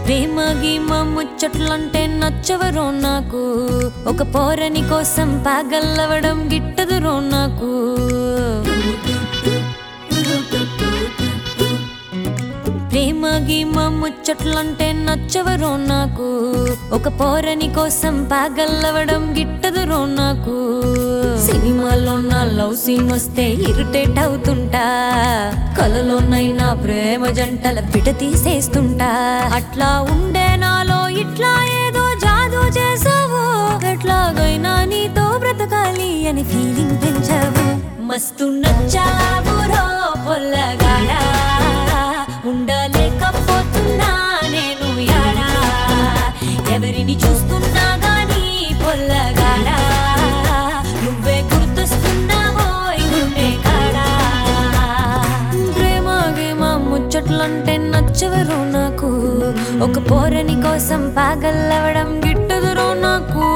ప్రేమ గీమ ముచ్చట్లంటే నచ్చవరో నాకు ఒక పోరని కోసం పాగల్లవడం గిట్టదురో నాకు ప్రేమ గీమ ముచ్చట్లంటే నచ్చవరో నాకు ఒక పోరని కోసం పాగల్లవడం గిట్టదురో నాకు సినిమాలో నా లవ్ సీన్ వస్తే ఇరిటేట్ అవుతుంటా కలలోనైనా ప్రేమ జంటల పిట తీసేస్తుంటా అట్లా ఉండే నాలో ఇట్లా ఏదో జాదు చేసావు ఎట్లాగైనా నీతో బ్రతకాలి అని ఫీలింగ్ పెంచావు మస్తు నచ్చావు రో పొల్లగాడా ఉండలేకపోతున్నా నేను యాడా ఎవరిని చూస్తున్నా గానీ పొల్లగాడా నువ్వే గుర్తొస్తున్నావో గుండె కాడా ప్రేమ గేమ ముచ్చట్లంటే నచ్చవరు నాకు ఒక పోరని కోసం పాగల్లవడం గిట్టదురో నాకు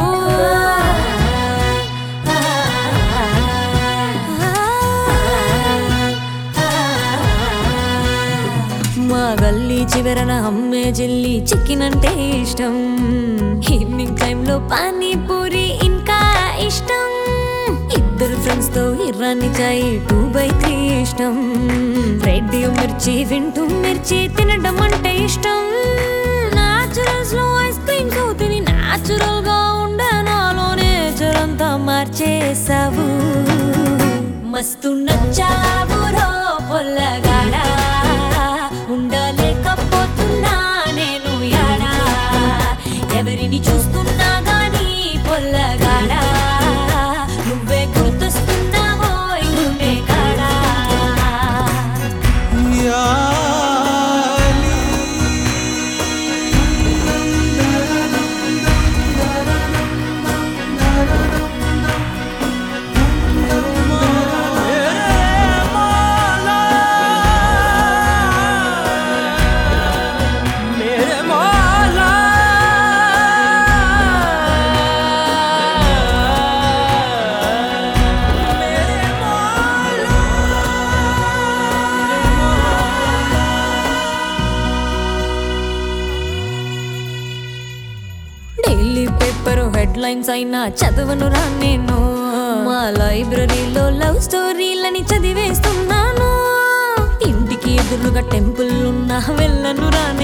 మా గల్లీ చివరన అమ్మే జల్లి చికెన్ అంటే ఇష్టం ఈవినింగ్ టైంలో పానీపూరి ఇంకా ఇష్టం ఇద్దరు ఫ్రెండ్స్ తో ఇర్రాని చాయ్ టూ బై త్రీ ఇష్టం రేడియో మిర్చి వింటూ మిర్చి తినడం అంటే ఇష్టం నాచురల్స్ లో ఐస్ క్రీమ్స్ తిని నాచురల్ గా ఉండే నాలో నేచర్ అంతా మార్చేసావు మస్తు నచ్చావు రో పొల్లగాడా ఉండలేకపోతున్నా నేను యాడా ఎవరిని చూస్తున్నా గానీ పొల్లగాడా నువ్వే గుర్తొస్తున్నావో గుండె కాడా मेरे मौला मेरे मौला డైలీ పేపర్ హెడ్ లైన్స్ అయినా చదవను రా నేను మా లైబ్రరీలో లవ్ స్టోరీలని చదివేస్తున్నాను ఇంటికి ఎదురుగా టెంపుల్ ఉన్నా వెళ్ళను రా